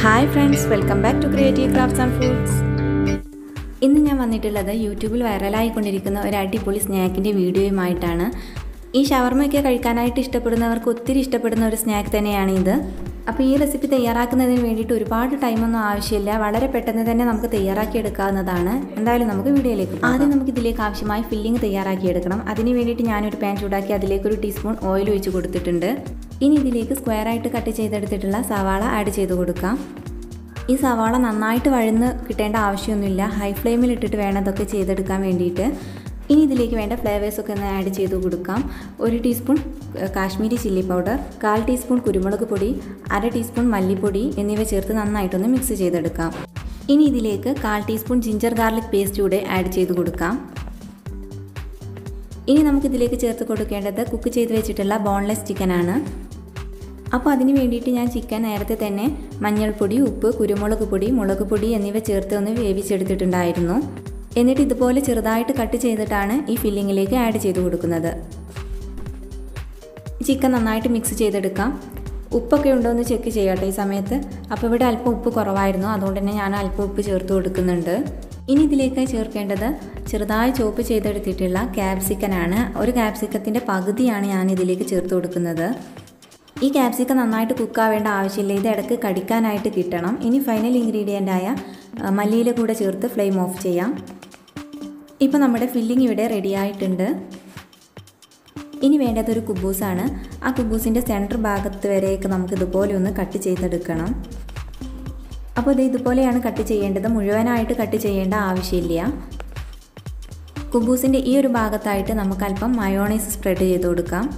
Hi friends welcome back to creative crafts and foods ഇന്ന് ഞാൻ വന്നിട്ടുള്ളത് യൂട്യൂബിൽ വൈറലായിക്കൊണ്ടിരിക്കുന്ന ഒരു അടിപൊളി സ്നാക്കിൻ്റെ വീഡിയോയുമായിട്ടാണ് ഈ ഷവർമയൊക്കെ കഴിക്കാനായിട്ട് ഇഷ്ടപ്പെടുന്നവർക്ക് ഒത്തിരി ഇഷ്ടപ്പെടുന്ന ഒരു സ്നാക്ക് തന്നെയാണ് ഇത് അപ്പോൾ ഈ റെസിപ്പി തയ്യാറാക്കുന്നതിന് വേണ്ടിയിട്ട് ഒരുപാട് ടൈമൊന്നും ആവശ്യമില്ല വളരെ പെട്ടെന്ന് തന്നെ നമുക്ക് തയ്യാറാക്കി എടുക്കാവുന്നതാണ് എന്തായാലും നമുക്ക് വീഡിയോയിലേക്ക് പോകാം. ആദ്യം നമുക്ക് ഇതിലേക്ക് ആവശ്യമായ ഫില്ലിംഗ് തയ്യാറാക്കി എടുക്കണം അതിന് വേണ്ടിയിട്ട് ഞാനൊരു പാൻ ചൂടാക്കി അതിലേക്ക് ഒരു ടീസ്പൂൺ ഓയിൽ ഒഴിച്ച് കൊടുത്തിട്ടുണ്ട് ഇനി ഇതിലേക്ക് സ്ക്വയറായിട്ട് കട്ട് ചെയ്തെടുത്തിട്ടുള്ള സവാള ആഡ് ചെയ്ത് കൊടുക്കാം ഈ സവാള നന്നായിട്ട് വഴന്ന് കിട്ടേണ്ട ആവശ്യമൊന്നുമില്ല ഹൈ ഫ്ലെയിമിൽ ഇട്ടിട്ട് വേണം ഇതൊക്കെ ചെയ്തെടുക്കാൻ വേണ്ടിയിട്ട് ഇനി ഇതിലേക്ക് വേണ്ട ഫ്ലേവേഴ്സൊക്കെ ഒന്ന് ആഡ് ചെയ്ത് കൊടുക്കാം ഒരു ടീസ്പൂൺ ഏഹ്, കാശ്മീരി ചില്ലി പൗഡർ കാൽ ടീസ്പൂൺ കുരുമുളക് പൊടി അര ടീസ്പൂൺ മല്ലിപ്പൊടി എന്നിവ ചേർത്ത് നന്നായിട്ടൊന്ന് മിക്സ് ചെയ്തെടുക്കാം ഇനി ഇതിലേക്ക് കാൽ ടീസ്പൂൺ ജിഞ്ചർ ഗാർലിക് പേസ്റ്റ് കൂടെ ആഡ് ചെയ്ത് കൊടുക്കാം ഇനി നമുക്കിതിലേക്ക് ചേർത്ത് കൊടുക്കേണ്ടത് കുക്ക് ചെയ്ത് വെച്ചിട്ടുള്ള ബോൺലെസ് ചിക്കനാണ് അപ്പോൾ അതിന് വേണ്ടിയിട്ട് ഞാൻ ചിക്കൻ നേരത്തെ തന്നെ മഞ്ഞൾപ്പൊടി ഉപ്പ് കുരുമുളക് പൊടി മുളക് പൊടി എന്നിവ ചേർത്ത് ഒന്ന് വേവിച്ചെടുത്തിട്ടുണ്ടായിരുന്നു എന്നിട്ട് ഇതുപോലെ ചെറുതായിട്ട് കട്ട് ചെയ്തിട്ടാണ് ഈ ഫില്ലിങ്ങിലേക്ക് ആഡ് ചെയ്ത് കൊടുക്കുന്നത് ചിക്കൻ നന്നായിട്ട് മിക്സ് ചെയ്തെടുക്കാം ഉപ്പൊക്കെ ഉണ്ടോ എന്ന് ചെക്ക് ചെയ്യാട്ടോ ഈ സമയത്ത് അപ്പോൾ ഇവിടെ അല്പം ഉപ്പ് കുറവായിരുന്നു അതുകൊണ്ട് തന്നെ ഞാൻ അല്പം ഉപ്പ് ചേർത്ത് കൊടുക്കുന്നുണ്ട് ഇനി ഇതിലേക്ക് ചേർക്കേണ്ടത് ചെറുതായി ചോപ്പ് ചെയ്തെടുത്തിട്ടുള്ള ക്യാപ്സിക്കനാണ് ഒരു ക്യാപ്സിക്കത്തിൻ്റെ പകുതിയാണ് ഞാൻ ഇതിലേക്ക് ചേർത്ത് കൊടുക്കുന്നത് ഈ ക്യാപ്സിക്കം നന്നായിട്ട് കുക്കാവേണ്ട ആവശ്യമില്ല ഇത് ഇടയ്ക്ക് കടിക്കാനായിട്ട് കിട്ടണം ഇനി ഫൈനൽ ഇൻഗ്രീഡിയൻ്റ് ആയ ആ, മല്ലിയില കൂടെ ചേർത്ത് ഫ്ലെയിം ഓഫ് ചെയ്യാം ഇപ്പോൾ നമ്മുടെ ഫില്ലിംഗ് ഇവിടെ റെഡി ആയിട്ടുണ്ട് ഇനി വേണ്ടത് ഒരു കുബൂസാണ് ആ കുബൂസിൻ്റെ സെൻറ്റർ ഭാഗത്ത് വരെയൊക്കെ നമുക്ക് ഇതുപോലെ ഒന്ന് കട്ട് ചെയ്തെടുക്കണം അപ്പോൾ ഇത് ഇതുപോലെയാണ് കട്ട് ചെയ്യേണ്ടത് മുഴുവനായിട്ട് കട്ട് ചെയ്യേണ്ട ആവശ്യമില്ല കുബൂസിൻ്റെ ഈ ഒരു ഭാഗത്തായിട്ട് നമുക്ക് അല്പം മയോണൈസ് സ്പ്രെഡ് ചെയ്ത് കൊടുക്കാം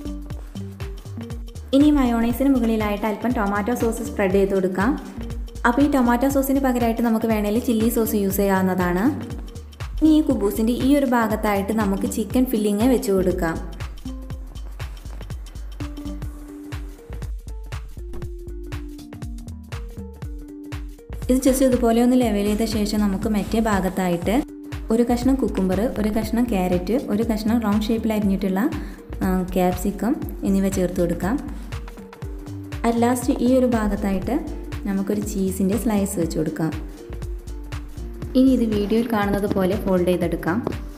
ഇനി മയോണൈസിന് മുകളിലായിട്ട് അല്പം ടൊമാറ്റോ സോസ് സ്പ്രെഡ് ചെയ്ത് കൊടുക്കാം അപ്പോൾ ഈ ടൊമാറ്റോ സോസിന് പകരമായിട്ട് നമുക്ക് വേണമെങ്കിൽ ചില്ലി സോസ് യൂസ് ചെയ്യാവുന്നതാണ് ഇനി ഈ കുബൂസിൻ്റെ ഈ ഒരു ഭാഗത്തായിട്ട് നമുക്ക് ചിക്കൻ ഫില്ലിങ് വെച്ച് കൊടുക്കാം ഇത് ജസ്റ്റ് ഇതുപോലെ ഒന്ന് ലെവൽ ചെയ്ത ശേഷം നമുക്ക് മറ്റേ ഭാഗത്തായിട്ട് ഒരു കഷ്ണം കുക്കുംബർ ഒരു കഷ്ണം ക്യാരറ്റ് ഒരു കഷ്ണം റൗണ്ട് ഷേപ്പിൽ അരിഞ്ഞിട്ടുള്ള ക്യാപ്സിക്കം എന്നിവ ചേർത്ത് കൊടുക്കാം അത് ലാസ്റ്റ് ഈ ഒരു ഭാഗത്തായിട്ട് നമുക്കൊരു ചീസിൻ്റെ സ്ലൈസ് വെച്ച് കൊടുക്കാം ഇനി ഇത് വീഡിയോയിൽ കാണുന്നത് പോലെ ഫോൾഡ് ചെയ്തെടുക്കാം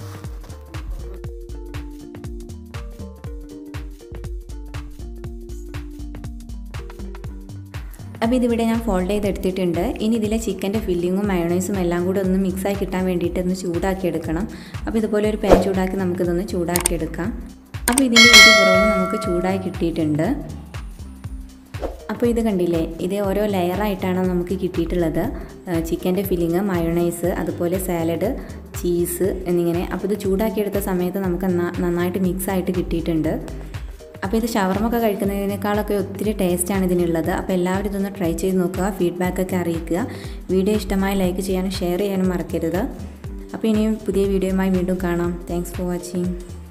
അപ്പോൾ ഇതിവിടെ ഞാൻ ഫോൾഡ് ചെയ്തെടുത്തിട്ടുണ്ട് ഇനി ഇതിലെ ചിക്കൻ്റെ ഫില്ലിങ്ങും മയോണൈസും എല്ലാം കൂടെ ഒന്ന് മിക്സായി കിട്ടാൻ വേണ്ടിയിട്ട് ഒന്ന് ചൂടാക്കി എടുക്കണം അപ്പോൾ ഇതുപോലെ ഒരു പാൻ ചൂടാക്കി നമുക്കിതൊന്ന് ചൂടാക്കി എടുക്കാം അപ്പോൾ ഇതിൻ്റെ ഇത് പുറവും നമുക്ക് ചൂടായി കിട്ടിയിട്ടുണ്ട് അപ്പോൾ ഇത് കണ്ടില്ലേ ഇത് ഓരോ ലെയറായിട്ടാണ് നമുക്ക് കിട്ടിയിട്ടുള്ളത് ചിക്കൻ്റെ ഫില്ലിങ് മയോണൈസ് അതുപോലെ സാലഡ് ചീസ് എന്നിങ്ങനെ അപ്പോൾ ഇത് ചൂടാക്കിയെടുത്ത സമയത്ത് നമുക്ക് നന്നാ- നന്നായിട്ട് മിക്സ് ആയിട്ട് കിട്ടിയിട്ടുണ്ട് അപ്പോൾ ഇത് ഷവർമൊക്കെ കഴിക്കുന്നതിനേക്കാളൊക്കെ ഒത്തിരി ടേസ്റ്റാണ് ഇതിനുള്ളത് അപ്പോൾ എല്ലാവരും ഇതൊന്ന് ട്രൈ ചെയ്ത് നോക്കുക ഫീഡ്ബാക്കൊക്കെ അറിയിക്കുക വീഡിയോ ഇഷ്ടമായി ലൈക്ക് ചെയ്യാനും ഷെയർ ചെയ്യാനും മറക്കരുത് അപ്പോൾ ഇനിയും പുതിയ വീഡിയോയുമായി വീണ്ടും കാണാം താങ്ക്സ് ഫോർ വാച്ചിങ്